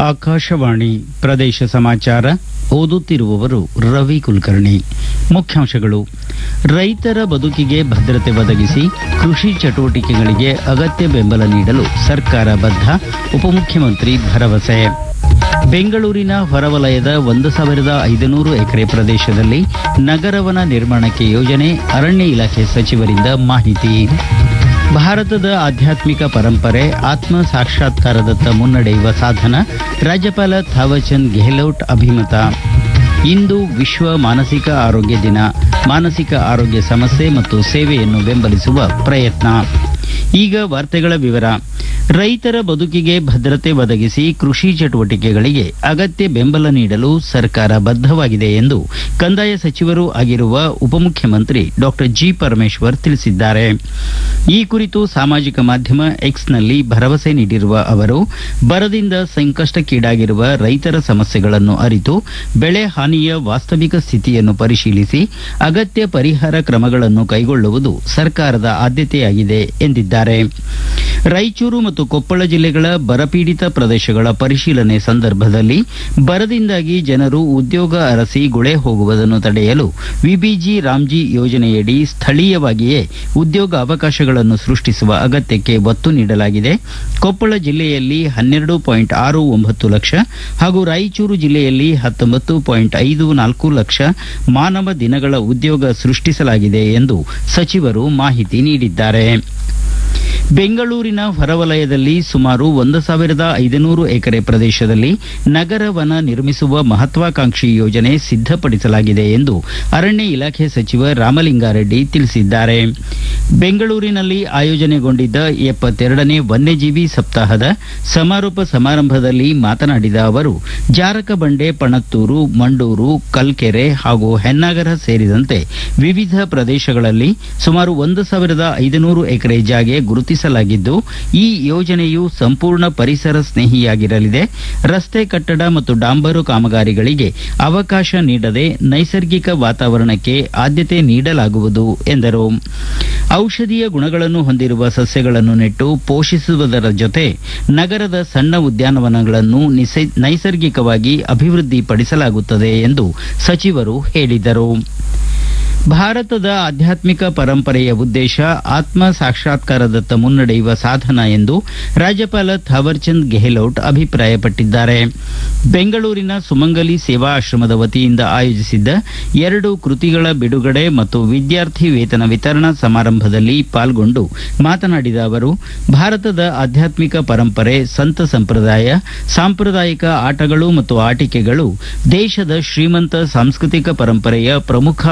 ಆಕಾಶವಾಣಿ ಪ್ರದೇಶ ಸಮಾಚಾರ ಓದುತ್ತಿರುವವರು ರವಿ ಕುಲಕರ್ಣಿ ಮುಖ್ಯಾಂಶಗಳು ರೈತರ ಬದುಕಿಗೆ ಭದ್ರತೆ ಒದಗಿಸಿ ಕೃಷಿ ಚಟುವಟಿಕೆಗಳಿಗೆ ಅಗತ್ಯ ಬೆಂಬಲ ನೀಡಲು ಸರ್ಕಾರ ಬದ್ಧ ಉಪಮುಖ್ಯಮಂತ್ರಿ ಭರವಸೆ ಬೆಂಗಳೂರಿನ ಹೊರವಲಯದ ಒಂದು ಸಾವಿರದ ಐದುನೂರು ಎಕರೆ ಪ್ರದೇಶದಲ್ಲಿ ನಗರವನ ನಿರ್ಮಾಣಕ್ಕೆ ಯೋಜನೆ ಅರಣ್ಯ ಇಲಾಖೆ ಸಚಿವರಿಂದ ಮಾಹಿತಿ ಭಾರತದ ಆಧ್ಯಾತ್ಮಿಕ ಪರಂಪರೆ ಆತ್ಮ ಸಾಕ್ಷಾತ್ಕಾರದತ್ತ ಮುನ್ನಡೆಯುವ ಸಾಧನ ರಾಜ್ಯಪಾಲ ಥಾವರ್ಚಂದ್ ಗೆಹ್ಲೋಟ್ ಅಭಿಮತ ಇಂದು ವಿಶ್ವ ಮಾನಸಿಕ ಆರೋಗ್ಯ ದಿನ ಮಾನಸಿಕ ಆರೋಗ್ಯ ಸಮಸ್ಯೆ ಮತ್ತು ಸೇವೆಯನ್ನು ಬೆಂಬಲಿಸುವ ಪ್ರಯತ್ನ ಈಗ ವಾರ್ತೆಗಳ ವಿವರ ರೈತರ ಬದುಕಿಗೆ ಭದ್ರತೆ ಒದಗಿಸಿ ಕೃಷಿ ಚಟುವಟಿಕೆಗಳಿಗೆ ಅಗತ್ಯ ಬೆಂಬಲ ನೀಡಲು ಸರ್ಕಾರ ಬದ್ಧವಾಗಿದೆ ಎಂದು ಕಂದಾಯ ಸಚಿವರೂ ಆಗಿರುವ ಉಪಮುಖ್ಯಮಂತ್ರಿ ಡಾಕ್ಟರ್ ಜಿ ಪರಮೇಶ್ವರ್ ತಿಳಿಸಿದ್ದಾರೆ ಈ ಕುರಿತು ಸಾಮಾಜಿಕ ಮಾಧ್ಯಮ ಎಕ್ಸ್ನಲ್ಲಿ ಭರವಸೆ ನೀಡಿರುವ ಅವರು ಬರದಿಂದ ಸಂಕಷ್ಟಕ್ಕೀಡಾಗಿರುವ ರೈತರ ಸಮಸ್ಯೆಗಳನ್ನು ಅರಿತು ಬೆಳೆ ಹಾನಿಯ ವಾಸ್ತವಿಕ ಸ್ಥಿತಿಯನ್ನು ಪರಿಶೀಲಿಸಿ ಅಗತ್ಯ ಪರಿಹಾರ ಕ್ರಮಗಳನ್ನು ಕೈಗೊಳ್ಳುವುದು ಸರ್ಕಾರದ ಆದ್ಯತೆಯಾಗಿದೆ ಎಂದಿದ್ದಾರೆ ರಾಯಚೂರು ಮತ್ತು ಕೊಪ್ಪಳ ಜಿಲ್ಲೆಗಳ ಬರಪೀಡಿತ ಪ್ರದೇಶಗಳ ಪರಿಶೀಲನೆ ಸಂದರ್ಭದಲ್ಲಿ ಬರದಿಂದಾಗಿ ಜನರು ಉದ್ಯೋಗ ಅರಸಿ ಗುಳೆ ಹೋಗುವುದನ್ನು ತಡೆಯಲು ವಿಬಿಜಿ ರಾಮ್ಜಿ ಯೋಜನೆಯಡಿ ಸ್ಥಳೀಯವಾಗಿಯೇ ಉದ್ಯೋಗ ಅವಕಾಶಗಳನ್ನು ಸೃಷ್ಟಿಸುವ ಅಗತ್ಯಕ್ಕೆ ಒತ್ತು ನೀಡಲಾಗಿದೆ ಕೊಪ್ಪಳ ಜಿಲ್ಲೆಯಲ್ಲಿ ಹನ್ನೆರಡು ಪಾಯಿಂಟ್ ಆರು ಒಂಬತ್ತು ಲಕ್ಷ ಹಾಗೂ ರಾಯಚೂರು ಜಿಲ್ಲೆಯಲ್ಲಿ ಹತ್ತೊಂಬತ್ತು ಪಾಯಿಂಟ್ ಐದು ನಾಲ್ಕು ಲಕ್ಷ ಮಾನವ ದಿನಗಳ ಉದ್ಯೋಗ ಸೃಷ್ಟಿಸಲಾಗಿದೆ ಎಂದು ಸಚಿವರು ಮಾಹಿತಿ ನೀಡಿದ್ದಾರೆ ಬೆಂಗಳೂರಿನ ಹೊರವಲಯದಲ್ಲಿ ಸುಮಾರು ಒಂದು ಸಾವಿರದ ಐದುನೂರು ಎಕರೆ ಪ್ರದೇಶದಲ್ಲಿ ನಗರ ವನ ನಿರ್ಮಿಸುವ ಮಹತ್ವಾಕಾಂಕ್ಷಿ ಯೋಜನೆ ಸಿದ್ಧಪಡಿಸಲಾಗಿದೆ ಎಂದು ಅರಣ್ಯ ಇಲಾಖೆ ಸಚಿವ ರಾಮಲಿಂಗಾರೆಡ್ಡಿ ತಿಳಿಸಿದ್ದಾರೆ ಬೆಂಗಳೂರಿನಲ್ಲಿ ಆಯೋಜನೆಗೊಂಡಿದ್ದ ಎಪ್ಪತ್ತೆರಡನೇ ವನ್ಯಜೀವಿ ಸಪ್ತಾಹದ ಸಮಾರೋಪ ಸಮಾರಂಭದಲ್ಲಿ ಮಾತನಾಡಿದ ಅವರು ಜಾರಕಬಂಡೆ ಪಣತ್ತೂರು ಮಂಡೂರು ಕಲ್ಕೆರೆ ಹಾಗೂ ಹೆನ್ನಾಗರ ಸೇರಿದಂತೆ ವಿವಿಧ ಪ್ರದೇಶಗಳಲ್ಲಿ ಸುಮಾರು ಒಂದು ಸಾವಿರದ ಐದುನೂರು ಎಕರೆ ಜಾಗೆ ಗುರುತಿಸಲಾಗಿದ್ದು ಈ ಯೋಜನೆಯು ಸಂಪೂರ್ಣ ಪರಿಸರ ಸ್ನೇಹಿಯಾಗಿರಲಿದೆ ರಸ್ತೆ ಕಟ್ಟಡ ಮತ್ತು ಡಾಂಬರು ಕಾಮಗಾರಿಗಳಿಗೆ ಅವಕಾಶ ನೀಡದೆ ನೈಸರ್ಗಿಕ ವಾತಾವರಣಕ್ಕೆ ಆದ್ಯತೆ ನೀಡಲಾಗುವುದು ಎಂದರು ಔಷಧೀಯ ಗುಣಗಳನ್ನು ಹೊಂದಿರುವ ಸಸ್ಯಗಳನ್ನು ನೆಟ್ಟು ಪೋಷಿಸುವುದರ ಜೊತೆ ನಗರದ ಸಣ್ಣ ಉದ್ಯಾನವನಗಳನ್ನು ನಿಸೈ- ನೈಸರ್ಗಿಕವಾಗಿ ಅಭಿವೃದ್ಧಿಪಡಿಸಲಾಗುತ್ತದೆ ಎಂದು ಸಚಿವರು ಹೇಳಿದರು ಭಾರತದ ಆಧ್ಯಾತ್ಮಿಕ ಪರಂಪರೆಯ ಉದ್ದೇಶ ಆತ್ಮ ಸಾಕ್ಷಾತ್ಕಾರದತ್ತ ಮುನ್ನಡೆಯುವ ಸಾಧನ ಎಂದು ರಾಜ್ಯಪಾಲ ಥಾವರ್ಚಂದ್ ಗೆಹ್ಲೋಟ್ ಅಭಿಪ್ರಾಯಪಟ್ಟಿದ್ದಾರೆ ಬೆಂಗಳೂರಿನ ಸುಮಂಗಲಿ ಸೇವಾ ಆಶ್ರಮದ ವತಿಯಿಂದ ಆಯೋಜಿಸಿದ್ದ ಎರಡು ಕೃತಿಗಳ ಬಿಡುಗಡೆ ಮತ್ತು ವಿದ್ಯಾರ್ಥಿ ವೇತನ ವಿತರಣಾ ಸಮಾರಂಭದಲ್ಲಿ ಪಾಲ್ಗೊಂಡು ಮಾತನಾಡಿದ ಅವರು ಭಾರತದ ಆಧ್ಯಾತ್ಮಿಕ ಪರಂಪರೆ ಸಂತ ಸಂಪ್ರದಾಯ ಸಾಂಪ್ರದಾಯಿಕ ಆಟಗಳು ಮತ್ತು ಆಟಿಕೆಗಳು ದೇಶದ ಶ್ರೀಮಂತ ಸಾಂಸ್ಕೃತಿಕ ಪರಂಪರೆಯ ಪ್ರಮುಖ